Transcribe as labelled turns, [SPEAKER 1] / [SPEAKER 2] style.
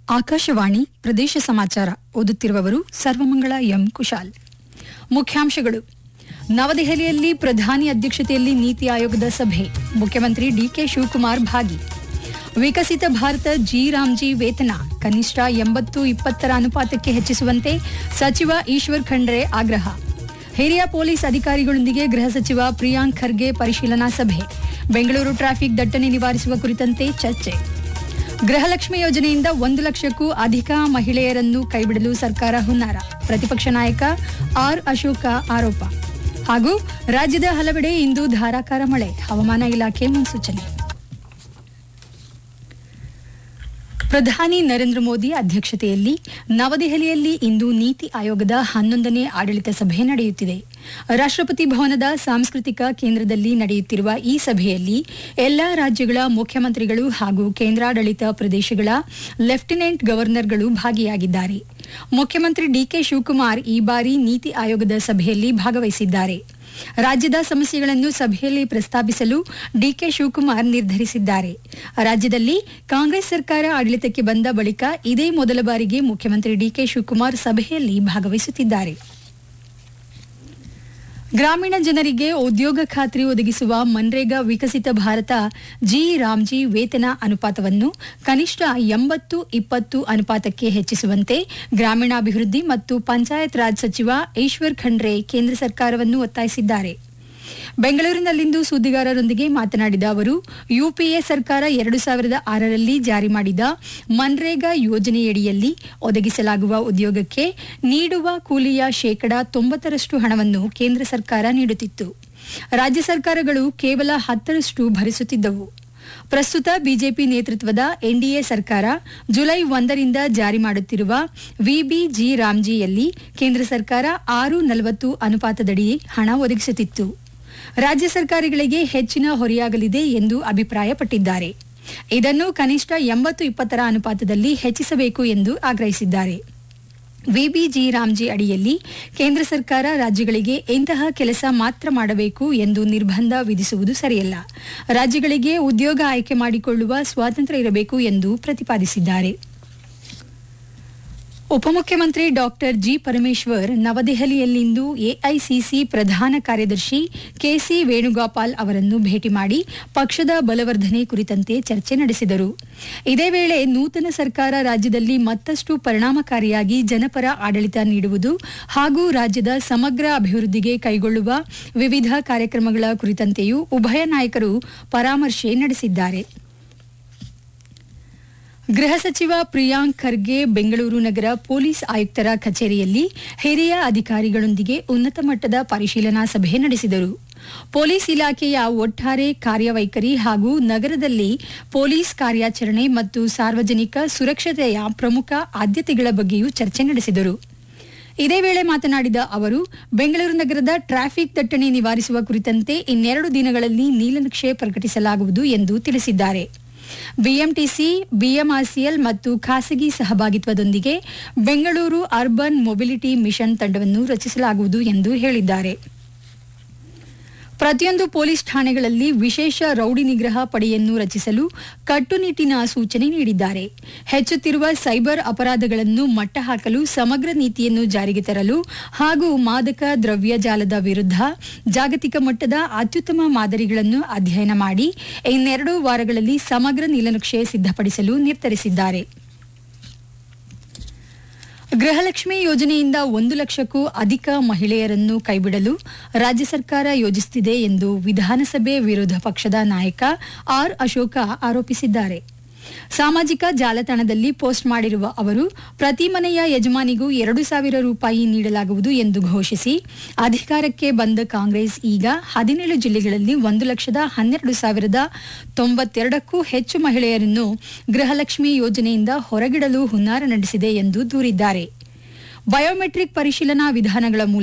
[SPEAKER 1] ಆಕಾಶವಾಣಿ ಪ್ರದೇಶ ಸಮಾಚಾರ ಓದುತ್ತಿರುವವರು ಸರ್ವಮಂಗಳ ಎಂ ಕುಶಾಲ್ ಮುಖ್ಯಾಂಶಗಳು ನವದೆಹಲಿಯಲ್ಲಿ ಪ್ರಧಾನಿ ಅಧ್ಯಕ್ಷತೆಯಲ್ಲಿ ನೀತಿ ಆಯೋಗದ ಸಭೆ ಮುಖ್ಯಮಂತ್ರಿ ಡಿಕೆ ಶಿವಕುಮಾರ್ ಭಾಗಿ ವಿಕಸಿತ ಭಾರತ ಜಿ ರಾಮ್ಜಿ ವೇತನ ಕನಿಷ್ಠ ಎಂಬತ್ತು ಇಪ್ಪತ್ತರ ಅನುಪಾತಕ್ಕೆ ಹೆಚ್ಚಿಸುವಂತೆ ಸಚಿವ ಈಶ್ವರ್ ಖಂಡ್ರೆ ಆಗ್ರಹ ಹಿರಿಯ ಪೊಲೀಸ್ ಅಧಿಕಾರಿಗಳೊಂದಿಗೆ ಗೃಹ ಸಚಿವ ಪ್ರಿಯಾಂಕ್ ಖರ್ಗೆ ಪರಿಶೀಲನಾ ಸಭೆ ಬೆಂಗಳೂರು ಟ್ರಾಫಿಕ್ ದಟ್ಟಣೆ ನಿವಾರಿಸುವ ಕುರಿತಂತೆ ಚರ್ಚೆ ಗೃಹಲಕ್ಷ್ಮಿ ಯೋಜನೆಯಿಂದ ಒಂದು ಲಕ್ಷಕ್ಕೂ ಅಧಿಕ ಮಹಿಳೆಯರನ್ನು ಕೈಬಿಡಲು ಸರ್ಕಾರ ಹುನ್ನಾರ ಪ್ರತಿಪಕ್ಷ ನಾಯಕ ಆರ್ ಅಶೋಕ ಆರೋಪ ಹಾಗೂ ರಾಜ್ಯದ ಹಲವೆಡೆ ಇಂದು ಧಾರಾಕಾರ ಮಳೆ ಹವಾಮಾನ ಇಲಾಖೆ ಮುನ್ಸೂಚನೆ ಪ್ರಧಾನಿ ನರೇಂದ್ರ ಮೋದಿ ಅಧ್ಯಕ್ಷತೆಯಲ್ಲಿ ನವದೆಹಲಿಯಲ್ಲಿ ಇಂದು ನೀತಿ ಆಯೋಗದ ಹನ್ನೊಂದನೇ ಆಡಳಿತ ಸಭೆ ನಡೆಯುತ್ತಿದೆ ರಾಷ್ಟ್ರಪತಿ ಭವನದ ಸಾಂಸ್ಕೃತಿಕ ಕೇಂದ್ರದಲ್ಲಿ ನಡೆಯುತ್ತಿರುವ ಈ ಸಭೆಯಲ್ಲಿ ಎಲ್ಲಾ ರಾಜ್ಯಗಳ ಮುಖ್ಯಮಂತ್ರಿಗಳು ಹಾಗೂ ಕೇಂದ್ರಾಡಳಿತ ಪ್ರದೇಶಗಳ ಲೆಫ್ಟಿನೆಂಟ್ ಗವರ್ನರ್ಗಳು ಭಾಗಿಯಾಗಿದ್ದಾರೆ ಮುಖ್ಯಮಂತ್ರಿ ಡಿಕೆ ಶಿವಕುಮಾರ್ ಈ ಬಾರಿ ನೀತಿ ಆಯೋಗದ ಸಭೆಯಲ್ಲಿ ಭಾಗವಹಿಸಿದ್ದಾರೆ ರಾಜ್ಯದ ಸಮಸ್ಯೆಗಳನ್ನು ಸಭೆಯಲ್ಲಿ ಪ್ರಸ್ತಾಪಿಸಲು ಡಿಕೆ ಶಿವಕುಮಾರ್ ನಿರ್ಧರಿಸಿದ್ದಾರೆ ರಾಜ್ಯದಲ್ಲಿ ಕಾಂಗ್ರೆಸ್ ಸರ್ಕಾರ ಆಡಳಿತಕ್ಕೆ ಬಂದ ಬಳಿಕ ಇದೇ ಮೊದಲ ಬಾರಿಗೆ ಮುಖ್ಯಮಂತ್ರಿ ಡಿಕೆ ಶಿವಕುಮಾರ್ ಸಭೆಯಲ್ಲಿ ಭಾಗವಹಿಸುತ್ತಿದ್ದಾರೆ ಗ್ರಾಮೀಣ ಜನರಿಗೆ ಉದ್ಯೋಗ ಖಾತ್ರಿ ಒದಗಿಸುವ ಮನ್ರೇಗಾ ವಿಕಸಿತ ಭಾರತ ಜಿ ರಾಮ್ಜಿ ವೇತನ ಅನುಪಾತವನ್ನು ಕನಿಷ್ಠ ಎಂಬತ್ತು ಇಪ್ಪತ್ತು ಅನುಪಾತಕ್ಕೆ ಹೆಚ್ಚಿಸುವಂತೆ ಗ್ರಾಮೀಣಾಭಿವೃದ್ಧಿ ಮತ್ತು ಪಂಚಾಯತ್ ರಾಜ್ ಸಚಿವ ಈಶ್ವರ್ ಖಂಡ್ರೆ ಕೇಂದ್ರ ಸರ್ಕಾರವನ್ನು ಒತ್ತಾಯಿಸಿದ್ದಾರೆ ಬೆಂಗಳೂರಿನಲ್ಲಿಂದು ಸುದ್ದಿಗಾರರೊಂದಿಗೆ ಮಾತನಾಡಿದ ಅವರು ಯುಪಿಎ ಸರ್ಕಾರ ಎರಡು ಸಾವಿರದ ಆರರಲ್ಲಿ ಜಾರಿ ಮಾಡಿದ ಮನ್ರೇಗಾ ಯೋಜನೆಯಡಿಯಲ್ಲಿ ಒದಗಿಸಲಾಗುವ ಉದ್ಯೋಗಕ್ಕೆ ನೀಡುವ ಕೂಲಿಯ ಶೇಕಡಾ ತೊಂಬತ್ತರಷ್ಟು ಹಣವನ್ನು ಕೇಂದ್ರ ಸರ್ಕಾರ ನೀಡುತ್ತಿತ್ತು ರಾಜ್ಯ ಸರ್ಕಾರಗಳು ಕೇವಲ ಹತ್ತರಷ್ಟು ಭರಿಸುತ್ತಿದ್ದವು ಪ್ರಸ್ತುತ ಬಿಜೆಪಿ ನೇತೃತ್ವದ ಎನ್ಡಿಎ ಸರ್ಕಾರ ಜುಲೈ ಒಂದರಿಂದ ಜಾರಿ ಮಾಡುತ್ತಿರುವ ವಿಬಿಜಿ ರಾಮ್ಜಿಯಲ್ಲಿ ಕೇಂದ್ರ ಸರ್ಕಾರ ಆರು ನಲವತ್ತು ಅನುಪಾತದಡಿ ಹಣ ಒದಗಿಸುತ್ತಿತ್ತು ರಾಜ್ಯ ಸರ್ಕಾರಗಳಿಗೆ ಹೆಚ್ಚಿನ ಹೊರೆಯಾಗಲಿದೆ ಎಂದು ಅಭಿಪ್ರಾಯಪಟ್ಟಿದ್ದಾರೆ ಇದನ್ನು ಕನಿಷ್ಠ ಎಂಬತ್ತು ಇಪ್ಪತ್ತರ ಅನುಪಾತದಲ್ಲಿ ಹೆಚ್ಚಿಸಬೇಕು ಎಂದು ಆಗ್ರಹಿಸಿದ್ದಾರೆ ವಿಬಿಜಿ ರಾಮ್ಜಿ ಅಡಿಯಲ್ಲಿ ಕೇಂದ್ರ ಸರ್ಕಾರ ರಾಜ್ಯಗಳಿಗೆ ಇಂತಹ ಕೆಲಸ ಮಾತ್ರ ಮಾಡಬೇಕು ಎಂದು ನಿರ್ಬಂಧ ವಿಧಿಸುವುದು ಸರಿಯಲ್ಲ ರಾಜ್ಯಗಳಿಗೆ ಉದ್ಯೋಗ ಆಯ್ಕೆ ಮಾಡಿಕೊಳ್ಳುವ ಸ್ವಾತಂತ್ರ್ಯ ಇರಬೇಕು ಎಂದು ಪ್ರತಿಪಾದಿಸಿದ್ದಾರೆ ಉಪಮುಖ್ಯಮಂತ್ರಿ ಡಾಕ್ಟರ್ ಜಿ ಪರಮೇಶ್ವರ್ ನವದೆಹಲಿಯಲ್ಲಿಂದು ಎಐಸಿಸಿ ಪ್ರಧಾನ ಕಾರ್ಯದರ್ಶಿ ಕೆಸಿ ವೇಣುಗೋಪಾಲ್ ಅವರನ್ನು ಭೇಟಿ ಮಾಡಿ ಪಕ್ಷದ ಬಲವರ್ಧನೆ ಕುರಿತಂತೆ ಚರ್ಚೆ ನಡೆಸಿದರು ಇದೇ ವೇಳೆ ನೂತನ ಸರ್ಕಾರ ರಾಜ್ಯದಲ್ಲಿ ಮತ್ತಷ್ಟು ಪರಿಣಾಮಕಾರಿಯಾಗಿ ಜನಪರ ಆಡಳಿತ ನೀಡುವುದು ಹಾಗೂ ರಾಜ್ಯದ ಸಮಗ್ರ ಅಭಿವೃದ್ಧಿಗೆ ಕೈಗೊಳ್ಳುವ ವಿವಿಧ ಕಾರ್ಯಕ್ರಮಗಳ ಕುರಿತಂತೆಯೂ ಉಭಯ ನಾಯಕರು ಪರಾಮರ್ಶೆ ನಡೆಸಿದ್ದಾರೆ ಗೃಹ ಸಚಿವ ಪ್ರಿಯಾಂಕ್ ಖರ್ಗೆ ಬೆಂಗಳೂರು ನಗರ ಪೊಲೀಸ್ ಆಯುಕ್ತರ ಕಚೇರಿಯಲ್ಲಿ ಹಿರಿಯ ಅಧಿಕಾರಿಗಳೊಂದಿಗೆ ಉನ್ನತ ಮಟ್ಟದ ಪರಿಶೀಲನಾ ಸಭೆ ನಡೆಸಿದರು ಪೊಲೀಸ್ ಇಲಾಖೆಯ ಒಟ್ಟಾರೆ ಕಾರ್ಯವೈಖರಿ ಹಾಗೂ ನಗರದಲ್ಲಿ ಪೊಲೀಸ್ ಕಾರ್ಯಾಚರಣೆ ಮತ್ತು ಸಾರ್ವಜನಿಕ ಸುರಕ್ಷತೆಯ ಪ್ರಮುಖ ಆದ್ಯತೆಗಳ ಬಗ್ಗೆಯೂ ಚರ್ಚೆ ನಡೆಸಿದರು ಇದೇ ವೇಳೆ ಮಾತನಾಡಿದ ಅವರು ಬೆಂಗಳೂರು ನಗರದ ಟ್ರಾಫಿಕ್ ದಟ್ಟಣೆ ನಿವಾರಿಸುವ ಕುರಿತಂತೆ ಇನ್ನೆರಡು ದಿನಗಳಲ್ಲಿ ನೀಲನಕ್ಷೆ ಪ್ರಕಟಿಸಲಾಗುವುದು ಎಂದು ತಿಳಿಸಿದ್ದಾರೆ ಬಿಎಂಟಿಸಿ ಬಿಎಂಆರ್ಸಿಎಲ್ ಮತ್ತು ಖಾಸಗಿ ಸಹಭಾಗಿತ್ವದೊಂದಿಗೆ ಬೆಂಗಳೂರು ಅರ್ಬನ್ ಮೊಬಿಲಿಟಿ ಮಿಷನ್ ತಂಡವನ್ನು ರಚಿಸಲಾಗುವುದು ಎಂದು ಹೇಳಿದ್ದಾರೆ ಪ್ರತಿಯೊಂದು ಪೊಲೀಸ್ ಠಾಣೆಗಳಲ್ಲಿ ವಿಶೇಷ ರೌಡಿ ನಿಗ್ರಹ ಪಡೆಯನ್ನು ರಚಿಸಲು ಕಟ್ಟುನಿಟ್ಟಿನ ಸೂಚನೆ ನೀಡಿದ್ದಾರೆ ಹೆಚ್ಚುತ್ತಿರುವ ಸೈಬರ್ ಅಪರಾಧಗಳನ್ನು ಮಟ್ಟ ಹಾಕಲು ಸಮಗ್ರ ನೀತಿಯನ್ನು ಜಾರಿಗೆ ತರಲು ಹಾಗೂ ಮಾದಕ ದ್ರವ್ಯ ಜಾಲದ ವಿರುದ್ಧ ಜಾಗತಿಕ ಮಟ್ಟದ ಅತ್ಯುತ್ತಮ ಮಾದರಿಗಳನ್ನು ಅಧ್ಯಯನ ಮಾಡಿ ಇನ್ನೆರಡು ವಾರಗಳಲ್ಲಿ ಸಮಗ್ರ ನೀಲನಕ್ಷೆ ಸಿದ್ಧಪಡಿಸಲು ನಿರ್ಧರಿಸಿದ್ದಾರೆ ಗೃಹಲಕ್ಷ್ಮಿ ಯೋಜನೆಯಿಂದ ಒಂದು ಲಕ್ಷಕ್ಕೂ ಅಧಿಕ ಮಹಿಳೆಯರನ್ನು ಕೈಬಿಡಲು ರಾಜ್ಯ ಸರ್ಕಾರ ಯೋಜಿಸುತ್ತಿದೆ ಎಂದು ವಿಧಾನಸಭೆ ವಿರೋಧ ಪಕ್ಷದ ನಾಯಕ ಆರ್ ಅಶೋಕ ಆರೋಪಿಸಿದ್ದಾರೆ ಸಾಮಾಜಿಕ ಜಾಲತಾಣದಲ್ಲಿ ಪೋಸ್ಟ್ ಮಾಡಿರುವ ಅವರು ಪ್ರತಿ ಮನೆಯ ಯಜಮಾನಿಗೂ ಎರಡು ಸಾವಿರ ರೂಪಾಯಿ ನೀಡಲಾಗುವುದು ಎಂದು ಘೋಷಿಸಿ ಅಧಿಕಾರಕ್ಕೆ ಬಂದ ಕಾಂಗ್ರೆಸ್ ಈಗ ಹದಿನೇಳು ಜಿಲ್ಲೆಗಳಲ್ಲಿ ಒಂದು ಲಕ್ಷದ ಹನ್ನೆರಡು ಸಾವಿರದ ತೊಂಬತ್ತೆರಡಕ್ಕೂ ಹೆಚ್ಚು ಮಹಿಳೆಯರನ್ನು ಗೃಹಲಕ್ಷ್ಮಿ ಯೋಜನೆಯಿಂದ ಹೊರಗಿಡಲು ಹುನ್ನಾರ ನಡೆಸಿದೆ ಎಂದು ದೂರಿದ್ದಾರೆ ಬಯೋಮೆಟ್ರಿಕ್ ಪರಿಶೀಲನಾ ವಿಧಾನಗಳ ಮೂಲಕ